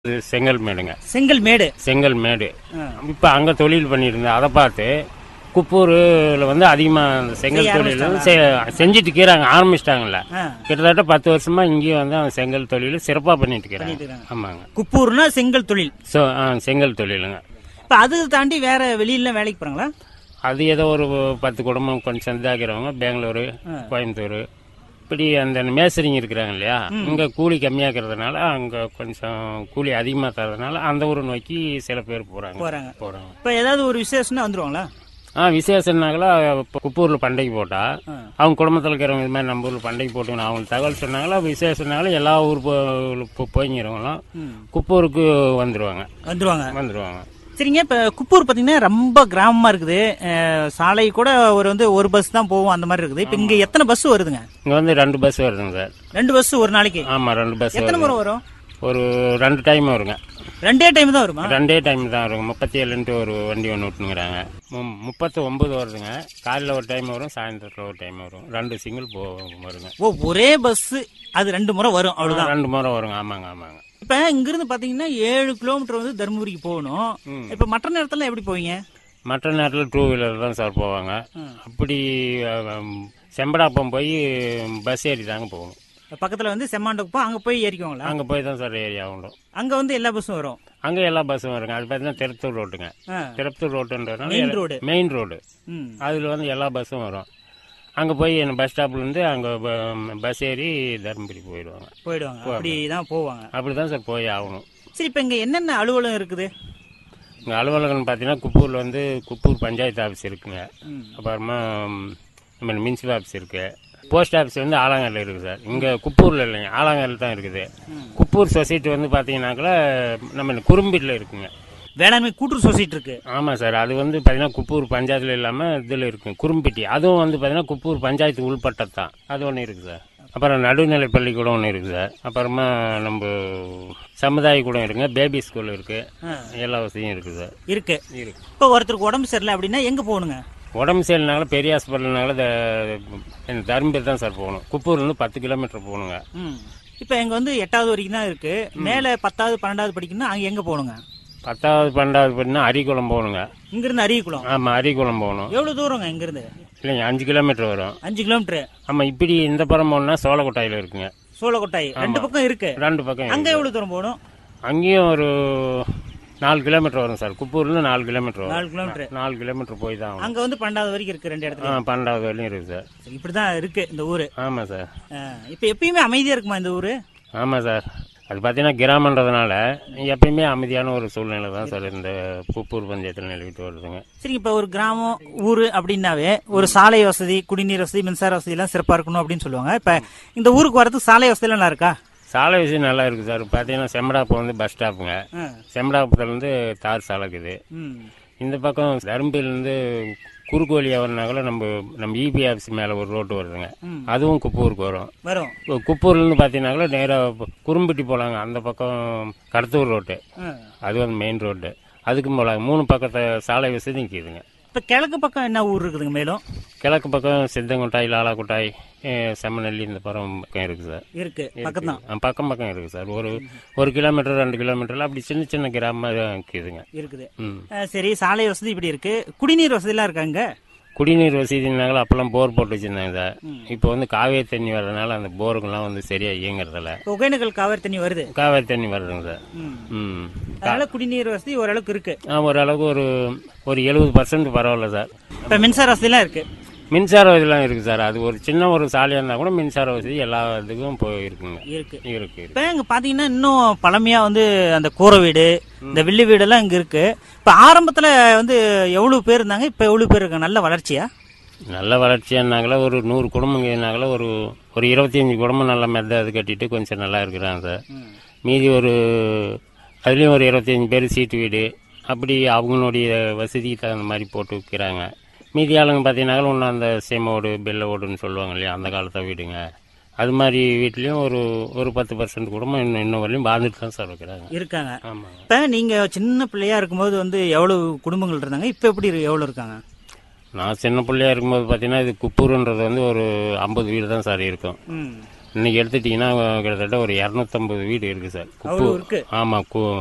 இது செங்கல் மேடுங்க செங்கல் மேடு செங்கல் மேடு ஆ. இப்போ அங்கே தொழில் பண்ணியிருந்தேன் அதை பார்த்து குப்பூரில் வந்து அதிகமாக அந்த செங்கல் செய்ய தொழில் வந்து செ- செஞ்சுட்டு இருக்கிறாங்க ஆரம்பிச்சிட்டாங்கல்ல ஆ. கிட்டத்தட்ட பத்து வருஷமா இங்கேயும் வந்து அந்த செங்கல் தொழில் சிறப்பாக பண்ணிட்டு இருக்கிறாங்க பண்ணிட்டு இருக்காங்க. ஆமாங்க குப்பூர்னா செங்கல் தொழில் ஸோ செங்கல் தொழிலுங்க இப்ப அது தாண்டி வேற வெளியில வேலைக்கு போறாங்களா அது ஏதோ ஒரு பத்து குடும்பம் கொஞ்சம் இதாகிறவங்க பெங்களூரு கோயம்புத்தூர் இப்படி அந்த மேசரிங்க இருக்கிறாங்க இல்லையா இங்கே கூலி கம்மியாக்கிறதுனால அங்கே கொஞ்சம் கூலி அதிகமாக தரதுனால அந்த ஊரை நோக்கி சில பேர் போகிறாங்க போறாங்க போகிறாங்க இப்ப ஏதாவது ஒரு விசேஷம்னா வந்துருவாங்களா ஆ விசேஷம்னாங்களா இப்போ குப்பூரில் பண்டிகை போட்டா ஆ. அவங்க குடும்பத்தில் இருக்கிறவங்க இது மாதிரி நம்ம ஊரில் பண்டிகை போட்டுக்கணும் அவங்களுக்கு தகவல் சொன்னாங்களா விசேஷம்னாலும் எல்லா ஊர் போ- போ- போய்ங்கிறவங்களும் ம். குப்பூருக்கு வந்துடுவாங்க வந்துருவாங்க வந்துடுவாங்க சரிங்க இப்ப குப்பூர் பாத்தீங்கன்னா ரொம்ப கிராமமா இருக்குது அஹ், சாலை கூட ஒரு வந்து ஒரு பஸ் தான் போகும் அந்த மாதிரி இருக்குது இப்ப இங்க எத்தனை பஸ் வருதுங்க இங்கே வந்து ரெண்டு பஸ் வருதுங்க சார் ரெண்டு பஸ் ஒரு நாளைக்கு ஆமாம் ரெண்டு பஸ் எத்தனை வருது முறை வரும் ஒரு ரெண்டு டைம் வருங்க ரெண்டே டைம் தான் வருமா ரெண்டே டைம் தான் வருங்க முப்பத்தி ஏழுன்ட்டு ஒரு வண்டி ஒன்று விட்டுனுங்கிறாங்க மு- முப்பத்து ஒம்பது வருதுங்க காலையில் ஒரு டைம் வரும் சாயந்தரத்தில் ஒரு டைம் வரும் ரெண்டு சிங்கிள் போ வருங்க ஓ ஒரே பஸ் அது ரெண்டு முறை வரும் அவ்வளவுதான் ரெண்டு முறை வருங்க ஆமாங்க ஆமாங்க இப்ப இங்கிருந்து பாத்தீங்கன்னா ஏழு கிலோமீட்டர் வந்து தருமபுரிக்கு போகணும் ம். இப்ப மற்ற நேரத்துல எப்படி போவீங்க மற்ற நேரத்தில் டூ வீலர் தான் சார் போவாங்க அப்படி அஹ், செம்படாப்பம் போய் பஸ் ஏறி தாங்க போகணும் பக்கத்துல வந்து செம்மாண்டக்குப்பம் அங்க போய் ஏறிக்குவாங்களா அங்கே போய் தான் சார் ஏறி ஆகணும் அங்க வந்து எல்லா பஸ்ஸும் வரும் அங்கே எல்லா பஸ்ஸும் வருங்க அது பார்த்தீங்கன்னா திருப்பத்தூர் ரோட்டுங்க ஆ. திருப்பத்தூர் ரோட்டுன்றதுனால Main road. மெயின் ரோடு ம். அதில் வந்து எல்லா பஸ்ஸும் வரும் அங்கே போய் என்ன பஸ் ஸ்டாப்லேருந்து அங்கே பஸ் ஏறி தருமபுரி போயிடுவாங்க போயிடுவாங்க அப்படிதான் போவாங்க அப்படி தான் சார் போய் ஆகணும் சரி இப்ப இங்க என்னென்ன அலுவலகம் இருக்குது இங்கே அலுவலகம்னு பார்த்தீங்கன்னா குப்பூரில் வந்து குப்பூர் பஞ்சாயத்து ஆஃபீஸ் இருக்குங்க ம். அப்புறமா ம், நம்ம மின்சிபல் ஆஃபீஸ் இருக்கு போஸ்ட் ஆஃபீஸ் வந்து ஆலாங்கரில் இருக்குது சார் இங்கே குப்பூரில் இல்லைங்க ஆலாங்கரில் தான் இருக்குது குப்பூர் சொசைட்டி வந்து பார்த்தீங்கன்னாக்கா நம்ம இந்த குறும்பீட்டில் இருக்குங்க வேளாண்மை கூட்டுறவு சொசைட்டி இருக்கு ஆமாம் சார் அது வந்து பார்த்தீங்கன்னா குப்பூர் பஞ்சாயத்தில் இல்லாமல் இதில் இருக்குங்க குறும்பிட்டி அதுவும் வந்து பார்த்தீங்கன்னா குப்பூர் பஞ்சாயத்து உள்பட்டது தான் அது ஒன்று இருக்குது சார் அப்புறம் நடுநிலை பள்ளிக்கூடம் ஒன்று இருக்குது சார் அப்புறமா நம்ம சமுதாய கூடம் இருக்குங்க பேபி ஸ்கூல் இருக்குது ஆ. எல்லா வசதியும் இருக்குது சார் இருக்கு இருக்கு இப்ப ஒருத்தருக்கு உடம்பு சரியில்லை அப்படின்னா எங்க போகணுங்க உடம்பு சரியில்லைனால பெரிய ஹாஸ்பிட்டல்னால இந்த தருமபுரி தான் சார் போகணும் குப்பூர்லேருந்து பத்து கிலோமீட்டர் போகணுங்க ம். இப்ப எங்க வந்து எட்டாவது வரைக்கும் தான் இருக்கு மேல பத்தாவது பன்னெண்டாவது படிக்கணும்னா அங்க எங்க போகணுங்க பத்தாவது பன்னெண்டாவது படினா அரிக்குளம் போகணுங்க இங்க இருந்து அரியக்குளம் ஆமாம் அரிக்குளம் போகணும் எவ்வளவு தூரங்க இங்க இருந்து இல்லைங்க அஞ்சு கிலோமீட்டர் வரும் அஞ்சு கிலோமீட்டர் ஆமாம் இப்படி இந்த புறம் போகணுன்னா சோளக்கொட்டாயில் இருக்குங்க சோழக்கொட்டாய் ரெண்டு பக்கம் இருக்கு ரெண்டு பக்கம் அங்க இருக்கு. எவ்வளவு தூரம் போகணும் அங்கேயும் ஒரு நாலு கிலோமீட்டர் வரும் சார் குப்பூர்லேருந்து நாலு கிலோமீட்டர் வரும் நாலு கிலோமீட்டர் நாலு கிலோமீட்டர் போய் தான் ஆகணும் அங்க வந்து பன்னெண்டாவது வரைக்கும் இருக்கு ரெண்டு இடத்துல ஆ பன்னெண்டாவது வரையும் இருக்குது சார் இப்படிதான் இருக்கு இந்த ஊரு ஆமாம் சார் ஆ, இப்ப எப்பயுமே அமைதியா இருக்குமா இந்த ஊரு ஆமாம் சார் அது பார்த்தீங்கன்னா கிராமன்றதுனால எப்பயுமே அமைதியான ஒரு சூழ்நிலை தான் சார் இந்த குப்பூர் பஞ்சாயத்தில் நிலவிட்டு வருதுங்க சரி இப்ப ஒரு கிராமம் ஊரு அப்படின்னாவே ஒரு சாலை வசதி குடிநீர் வசதி மின்சார வசதி எல்லாம் சிறப்பா இருக்கணும் அப்படின்னு சொல்லுவாங்க இப்ப இந்த ஊருக்கு வரதுக்கு சாலை வசதி எல்லாம் நல்லா இருக்கா சாலை விஷயம் நல்லா இருக்குது சார் பார்த்தீங்கன்னா செம்படாப்பம் வந்து பஸ் ஸ்டாப்புங்க ஆ. செம்படாப்பத்துலேருந்து தார் சாலை இருக்குது ம். இந்த பக்கம் தருமபுரியிலேருந்து குறுக்கு வழியாக வரனாங்கள நம்ம நம்ம இபி ஆஃபீஸ் மேலே ஒரு ரோட்டு வருதுங்க ம். அதுவும் குப்பூருக்கு வரும் வரும் இப்போ குப்பூர்லேருந்து பார்த்தீங்கன்னாக்கா நேராக குறும்பிட்டி போகலாங்க அந்த பக்கம் கடத்தூர் ரோட்டு ஆ. அது வந்து மெயின் ரோடு அதுக்கும் போகலாங்க மூணு பக்கத்தை சாலை வசதி நிற்கிதுங்க இப்ப கிழக்கு பக்கம் என்ன ஊர் இருக்குதுங்க மேலும் கிழக்கு பக்கம் சித்தங்குட்டாய் லாலாக்குட்டாய் அஹ், செம்மநெல்லி இந்த பக்கம் பக்கம் இருக்குது சார் இருக்கு பக்கம் தான் ஆ, பக்கம் பக்கம் இருக்குது சார் ஒரு ஒரு கிலோமீட்டர் ரெண்டு கிலோமீட்டர்ல அப்படி சின்ன சின்ன கிராமம் இருக்குதுங்க இருக்குது ம் ஆ, சரி சாலை வசதி இப்படி இருக்கு குடிநீர் வசதி எல்லாம் இருக்காங்க குடிநீர் வசதினாங்களா அப்பெல்லாம் போர் போட்டு வச்சிருந்தாங்க சார் இப்போ வந்து காவேரி தண்ணி வர்றதுனால அந்த போருக்கெல்லாம் வந்து சரியா இயங்குறதில்ல இப்ப ஒகேனக்கல் காவேரி தண்ணி வருது காவேரி தண்ணி வருதுங்க சார் ம். ம் அதனால குடிநீர் வசதி ஓரளவுக்கு இருக்கு ஆ, ஓரளவுக்கு ஒரு ஒரு எழுபது பர்சன்ட் பரவாயில்ல சார் இப்ப மின்சார வசதி எல்லாம் இருக்கு மின்சார வசதிலாம் இருக்குது சார் அது ஒரு சின்ன ஒரு சாலையாக இருந்தால் கூட மின்சார வசதி எல்லா இதுக்கும் போய் இருக்குங்க இருக்கு இருக்கு இப்ப இங்க பாத்தீங்கன்னா இன்னும் பழமையா வந்து அந்த கூரை வீடு இந்த வில்லு வீடெல்லாம் இங்க இருக்கு இப்ப ஆரம்பத்துல வந்து எவ்வளவு பேர் இருந்தாங்க இப்ப எவ்வளவு பேர் இருக்காங்க நல்ல வளர்ச்சியா நல்ல வளர்ச்சியானாங்களா ஒரு நூறு குடும்பங்கனாங்களா ஒரு ஒரு இருபத்தஞ்சி குடும்பம் நல்ல மெத்த அது கட்டிட்டு கொஞ்சம் நல்லா இருக்கிறாங்க சார் மீதி ஒரு அதுலேயும் ஒரு இருபத்தஞ்சி பேர் சீட்டு வீடு அப்படி அவங்களுடைய வசதிக்கு தகுந்த மாதிரி போட்டு விற்கிறாங்க மீதி ஆளுங்க பார்த்தீங்கன்னாலும் இன்னும் அந்த சேமோடு பெல்ல ஓடுன்னு சொல்லுவாங்க இல்லையா அந்த காலத்தை வீடுங்க அது மாதிரி வீட்லேயும் ஒரு ஒரு பத்து பர்சன்ட் குடும்பம் இன்னும் இன்னும் வரலையும் வாழ்ந்துட்டு தான் சார் இருக்கிறாங்க இருக்காங்க ஆமாங்க இப்ப நீங்க சின்ன பிள்ளையா இருக்கும்போது வந்து எவ்வளவு குடும்பங்கள் இருந்தாங்க இப்ப எப்படி இரு- எவ்வளவு இருக்காங்க நான் சின்ன பிள்ளையா இருக்கும்போது பார்த்தீங்கன்னா இது குப்பூருன்றது வந்து ஒரு ஐம்பது வீடு தான் சார் இருக்கும் ம் இன்னைக்கு எடுத்துட்டிங்கன்னா கிட்டத்தட்ட ஒரு இரநூத்தம்பது வீடு இருக்குது சார் அவ்வளோ இருக்கு ஆமாம்